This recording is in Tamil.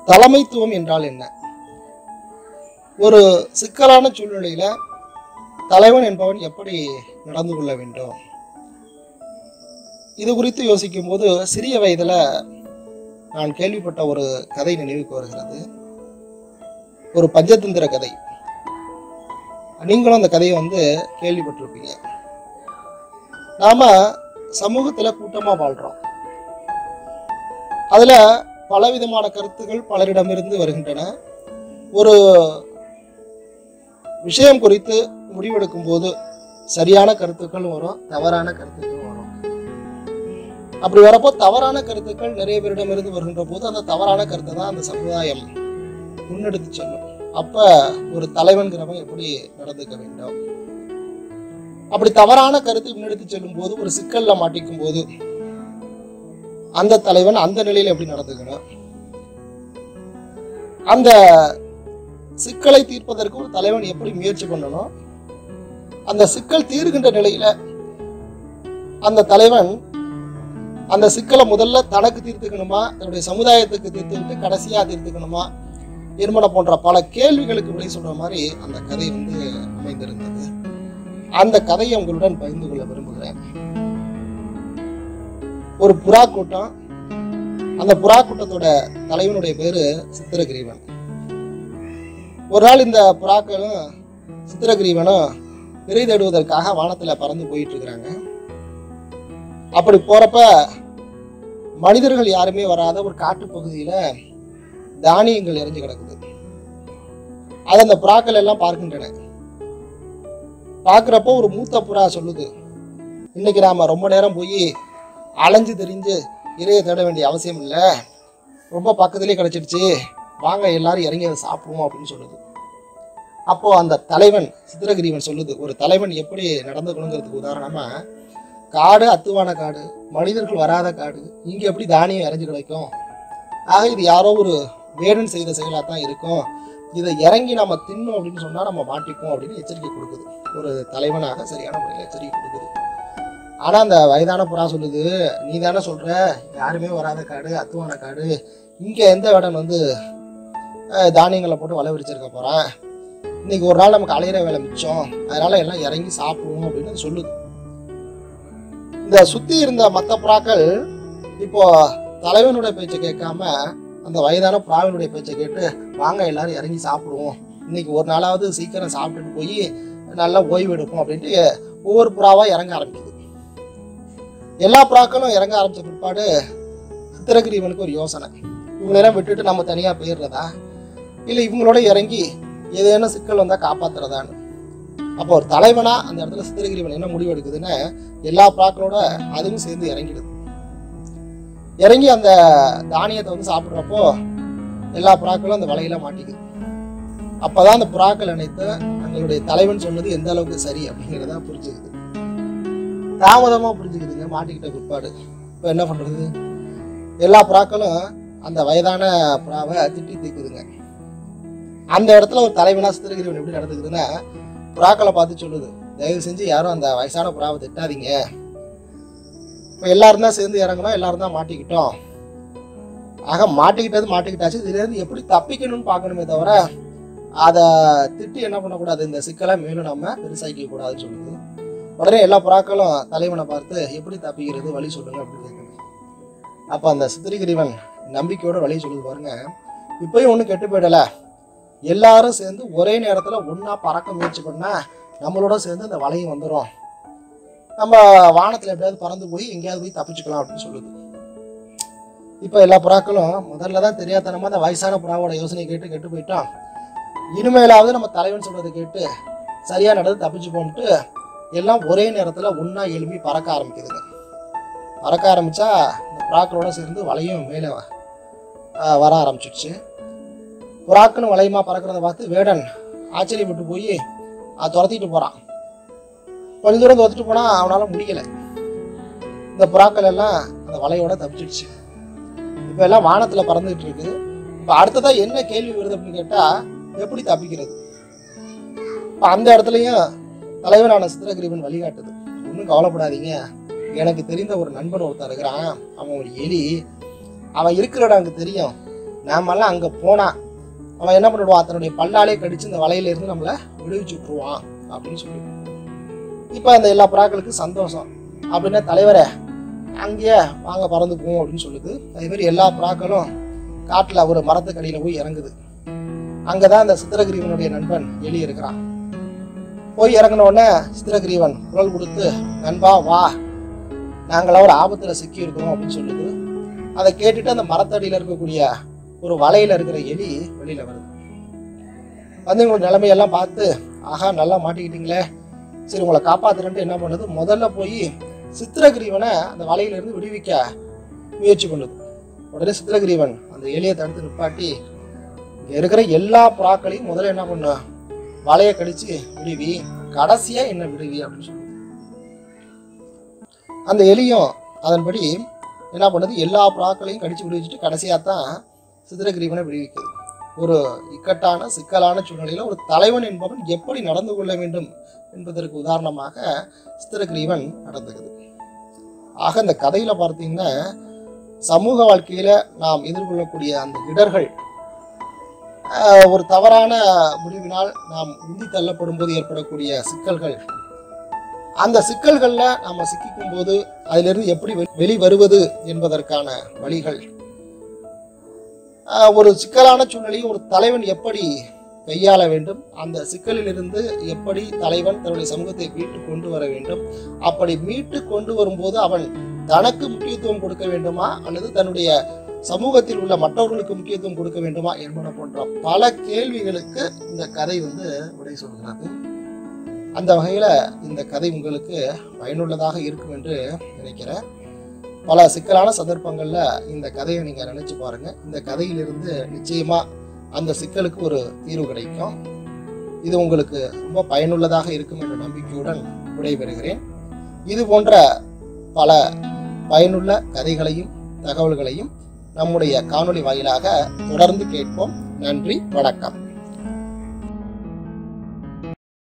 தலைமைத்துவம் என்றால் என்ன ஒரு சிக்கலான சூழ்நிலையில தலைவன் என்பவன் எப்படி நடந்து கொள்ள வேண்டும் இது குறித்து யோசிக்கும் போது சிறிய வயதுல நான் கேள்விப்பட்ட ஒரு கதை நினைவுக்கு வருகிறது ஒரு பஞ்சதந்திர கதை நீங்களும் அந்த கதையை வந்து கேள்விப்பட்டிருப்பீங்க நாம சமூகத்துல கூட்டமா வாழ்றோம் அதுல பலவிதமான கருத்துகள் பலரிடமிருந்து வருகின்றன ஒரு விஷயம் குறித்து முடிவெடுக்கும் போது சரியான கருத்துக்களும் வரும் தவறான கருத்துக்களும் வரும் அப்படி வரப்போ தவறான கருத்துக்கள் நிறைய பேரிடமிருந்து வருகின்ற போது அந்த தவறான கருத்தை தான் அந்த சமுதாயம் முன்னெடுத்து செல்லும் அப்ப ஒரு தலைவன்கிறவன் எப்படி நடந்துக்க வேண்டும் அப்படி தவறான கருத்தை முன்னெடுத்து செல்லும் போது ஒரு சிக்கல்ல மாட்டிக்கும் போது அந்த தலைவன் அந்த நிலையில எப்படி நடந்துக்கணும் அந்த சிக்கலை தீர்ப்பதற்கு ஒரு தலைவன் எப்படி முயற்சி பண்ணணும் அந்த சிக்கல் தீர்கின்ற நிலையில அந்த தலைவன் அந்த சிக்கலை முதல்ல தனக்கு தீர்த்துக்கணுமா தன்னுடைய சமுதாயத்துக்கு தீர்த்துக்கிட்டு கடைசியா தீர்த்துக்கணுமா என்பன போன்ற பல கேள்விகளுக்கு விடை சொல்ற மாதிரி அந்த கதை வந்து அமைந்திருந்தது அந்த கதையை உங்களுடன் பகிர்ந்து கொள்ள விரும்புகிறேன் ஒரு புறா கூட்டம் அந்த புறா கூட்டத்தோட தலைவனுடைய பேரு சித்திரகிரீவன் ஒரு நாள் இந்த புறாக்களும் சித்திரகிரீவனும் விரை தேடுவதற்காக வானத்துல பறந்து போயிட்டு இருக்கிறாங்க அப்படி போறப்ப மனிதர்கள் யாருமே வராத ஒரு காட்டுப் பகுதியில தானியங்கள் எரிஞ்சு கிடக்குது அதை அந்த புறாக்கள் எல்லாம் பார்க்கின்றன பார்க்குறப்போ ஒரு மூத்த புறா சொல்லுது இன்னைக்கு நாம ரொம்ப நேரம் போய் அலைஞ்சு தெரிஞ்சு இறையை தேட வேண்டிய அவசியம் இல்லை ரொம்ப பக்கத்துலேயே கிடச்சிடுச்சு வாங்க எல்லாரும் இறங்கி அதை சாப்பிடுவோம் அப்படின்னு சொல்லுது அப்போ அந்த தலைவன் சித்திரகிரிவன் சொல்லுது ஒரு தலைவன் எப்படி நடந்துக்கணுங்கிறதுக்கு உதாரணமா காடு அத்துவான காடு மனிதர்கள் வராத காடு இங்க எப்படி தானியம் இறங்கி கிடைக்கும் ஆக இது யாரோ ஒரு வேடன் செய்த செயலாக தான் இருக்கும் இதை இறங்கி நம்ம தின்னோம் அப்படின்னு சொன்னா நம்ம மாட்டிப்போம் அப்படின்னு எச்சரிக்கை கொடுக்குது ஒரு தலைவனாக சரியான முறையில் எச்சரிக்கை கொடுக்குது ஆனா அந்த வயதான புறா சொல்லுது நீ தானே சொல்ற யாருமே வராத காடு அத்துவான காடு இங்க எந்த வேடன் வந்து அஹ், தானியங்களை போட்டு வலை விரிச்சிருக்க போறான் இன்னைக்கு ஒரு நாள் நமக்கு அலையிற வேலை மிச்சம் அதனால எல்லாம் இறங்கி சாப்பிடுவோம் அப்படின்னு அது சொல்லுது இந்த சுத்தி இருந்த மற்ற புறாக்கள் இப்போ தலைவனுடைய பேச்சை கேட்காம அந்த வயதான புறாவினுடைய பேச்சை கேட்டு வாங்க எல்லாரும் இறங்கி சாப்பிடுவோம் இன்னைக்கு ஒரு நாளாவது சீக்கிரம் சாப்பிட்டுட்டு போய் நல்லா ஓய்வு எடுப்போம் அப்படின்ட்டு ஒவ்வொரு புறாவா இறங்க ஆரம்பிக்குது எல்லா புறாக்களும் இறங்க ஆரம்பிச்ச பிற்பாடு சித்திரகிரிவனுக்கு ஒரு யோசனை இவங்களெல்லாம் விட்டுட்டு நம்ம தனியாக போயிடுறதா இல்லை இவங்களோட இறங்கி ஏதேனும் சிக்கல் வந்தால் காப்பாத்துறதான்னு அப்போ ஒரு தலைவனா அந்த இடத்துல சித்திரகிரிவன் என்ன முடிவு எடுக்குதுன்னா எல்லா புறாக்களோட அதுவும் சேர்ந்து இறங்கிடுது இறங்கி அந்த தானியத்தை வந்து சாப்பிட்றப்போ எல்லா புறாக்களும் அந்த வலையில மாட்டிக்குது அப்பதான் அந்த புறாக்கள் அனைத்து தங்களுடைய தலைவன் சொன்னது எந்த அளவுக்கு சரி அப்படிங்கிறத புரிஞ்சுக்குது தாமதமா புரிஞ்சுக்குதுங்க மாட்டிக்கிட்ட பிற்பாடு இப்போ என்ன பண்றது எல்லா புறாக்களும் அந்த வயதான புறாவை திட்டி தீக்குதுங்க அந்த இடத்துல ஒரு தலைவனா சித்திரகிரிவன் எப்படி நடந்துக்குதுன்னா புறாக்களை பார்த்து சொல்லுது தயவு செஞ்சு யாரும் அந்த வயசான புறாவை திட்டாதீங்க இப்போ எல்லாரும் தான் சேர்ந்து இறங்கணும் எல்லாரும் தான் மாட்டிக்கிட்டோம் ஆக மாட்டிக்கிட்டது மாட்டிக்கிட்டாச்சு இதுலேருந்து எப்படி தப்பிக்கணும்னு பார்க்கணுமே தவிர அதை திட்டி என்ன பண்ணக்கூடாது இந்த சிக்கலை மேலும் நம்ம பெருசாக்கிக்க கூடாதுன்னு சொல்லுது உடனே எல்லா புறாக்களும் தலைவனை பார்த்து எப்படி தப்பிக்கிறது வழி சொல்லுங்க அப்படின்னு கேட்குது அப்போ அந்த சித்திரிகிரிவன் நம்பிக்கையோட வழி சொல்லுது பாருங்க இப்பயும் ஒன்றும் கெட்டு போயிடலை எல்லாரும் சேர்ந்து ஒரே நேரத்தில் ஒன்றா பறக்க முயற்சி பண்ணால் நம்மளோட சேர்ந்து அந்த வலையும் வந்துடும் நம்ம வானத்தில் எப்படியாவது பறந்து போய் எங்கேயாவது போய் தப்பிச்சுக்கலாம் அப்படின்னு சொல்லுது இப்போ எல்லா புறாக்களும் முதல்ல தான் தெரியாதனமா அந்த வயசான புறாவோட யோசனை கேட்டு கெட்டு போயிட்டோம் இனிமேலாவது நம்ம தலைவன் சொல்றதை கேட்டு சரியா நடந்து தப்பிச்சு போன்ட்டு எல்லாம் ஒரே நேரத்தில் ஒன்றா எழுப்பி பறக்க ஆரம்பிக்குதுங்க பறக்க ஆரம்பிச்சா இந்த புறாக்களோட சேர்ந்து வலையும் மேலே ஆஹ், வர ஆரம்பிச்சிடுச்சு புறாக்குன்னு வளையமா பறக்கிறத பார்த்து வேடன் ஆச்சரியப்பட்டு போய் அதை துரத்திட்டு போறான் கொஞ்ச தூரம் துரத்திட்டு போனா அவனால முடியல இந்த புறாக்கள் எல்லாம் அந்த வலையோட தப்பிச்சிடுச்சு இப்போ எல்லாம் வானத்துல பறந்துட்டு இருக்கு இப்போ அடுத்ததா என்ன கேள்வி வருது அப்படின்னு கேட்டா எப்படி தப்பிக்கிறது இப்போ அந்த இடத்துலயும் தலைவனான சித்திரகிரிவன் வழிகாட்டுது ஒன்றும் கவலைப்படாதீங்க எனக்கு தெரிந்த ஒரு நண்பன் ஒருத்தன் இருக்கிறான் அவன் ஒரு எலி அவன் இருக்கிற இடம் எனக்கு தெரியும் நாமெல்லாம் அங்கே போனால் அவன் என்ன பண்ணிடுவான் தன்னுடைய பல்லாலே கடிச்சு இந்த வலையில இருந்து நம்மளை விடுவிச்சு விட்டுருவான் அப்படின்னு சொல்லி இப்போ அந்த எல்லா புறாக்களுக்கும் சந்தோஷம் அப்படின்னா தலைவரே அங்கேயே வாங்க பறந்து போவோம் அப்படின்னு சொல்லுது அதே மாதிரி எல்லா புறாக்களும் காட்டில் ஒரு மரத்துக்கடியில் போய் இறங்குது அங்கே தான் அந்த சித்திரகிரீவனுடைய நண்பன் எலி இருக்கிறான் போய் இறங்கின உடனே சித்திரகிரீவன் குரல் கொடுத்து நண்பா வா நாங்களாம் ஒரு ஆபத்தில் சிக்கி இருக்கோம் அப்படின்னு சொல்லுது அதை கேட்டுட்டு அந்த மரத்தடியில் இருக்கக்கூடிய ஒரு வலையில இருக்கிற எலி வெளியில வருது வந்து உங்களோட நிலைமையெல்லாம் பார்த்து ஆஹா நல்லா மாட்டிக்கிட்டீங்களே சரி உங்களை காப்பாத்துறேன்ட்டு என்ன பண்ணுது முதல்ல போய் சித்திரகிரீவனை அந்த வலையில இருந்து விடுவிக்க முயற்சி பண்ணுது உடனே சித்திரகிரீவன் அந்த எலியை தடுத்து நிப்பாட்டி இங்க இருக்கிற எல்லா புறாக்களையும் முதல்ல என்ன பண்ண வலையை கடிச்சு விடுவி கடைசியா என்ன விடுவி அப்படின்னு சொல்லி அந்த எலியும் அதன்படி என்ன பண்ணுது எல்லா புறாக்களையும் கடிச்சு விடுவிச்சுட்டு கடைசியா தான் சித்திரகிரீவனை விடுவிக்குது ஒரு இக்கட்டான சிக்கலான சூழ்நிலையில ஒரு தலைவன் என்பவன் எப்படி நடந்து கொள்ள வேண்டும் என்பதற்கு உதாரணமாக சித்திரகிரீவன் நடந்துக்குது ஆக இந்த கதையில பார்த்தீங்கன்னா சமூக வாழ்க்கையில நாம் எதிர்கொள்ளக்கூடிய அந்த இடர்கள் ஆஹ், ஒரு தவறான முடிவினால் நாம் உந்தி தள்ளப்படும் போது ஏற்படக்கூடிய சிக்கல்கள் அந்த சிக்கல்கள்ல நாம சிக்கிக்கும் போது அதிலிருந்து எப்படி வெ- வெளி வருவது என்பதற்கான வழிகள் ஆஹ், ஒரு சிக்கலான சூழ்நிலையை ஒரு தலைவன் எப்படி கையாள வேண்டும் அந்த சிக்கலிலிருந்து எப்படி தலைவன் தன்னுடைய சமூகத்தை மீட்டு கொண்டு வர வேண்டும் அப்படி மீட்டு கொண்டு வரும்போது அவன் தனக்கு முக்கியத்துவம் கொடுக்க வேண்டுமா அல்லது தன்னுடைய சமூகத்தில் உள்ள மற்றவர்களுக்கு முக்கியத்துவம் கொடுக்க வேண்டுமா என்பன போன்ற பல கேள்விகளுக்கு இந்த கதை வந்து விடை சொல்கிறது அந்த வகையில இந்த கதை உங்களுக்கு பயனுள்ளதாக இருக்கும் என்று நினைக்கிறேன் பல சிக்கலான சந்தர்ப்பங்கள்ல இந்த கதையை நீங்க நினைச்சு பாருங்க இந்த கதையிலிருந்து நிச்சயமா அந்த சிக்கலுக்கு ஒரு தீர்வு கிடைக்கும் இது உங்களுக்கு ரொம்ப பயனுள்ளதாக இருக்கும் என்ற நம்பிக்கையுடன் விடைபெறுகிறேன் இது போன்ற பல பயனுள்ள கதைகளையும் தகவல்களையும் நம்முடைய காணொளி வாயிலாக தொடர்ந்து கேட்போம் நன்றி வணக்கம்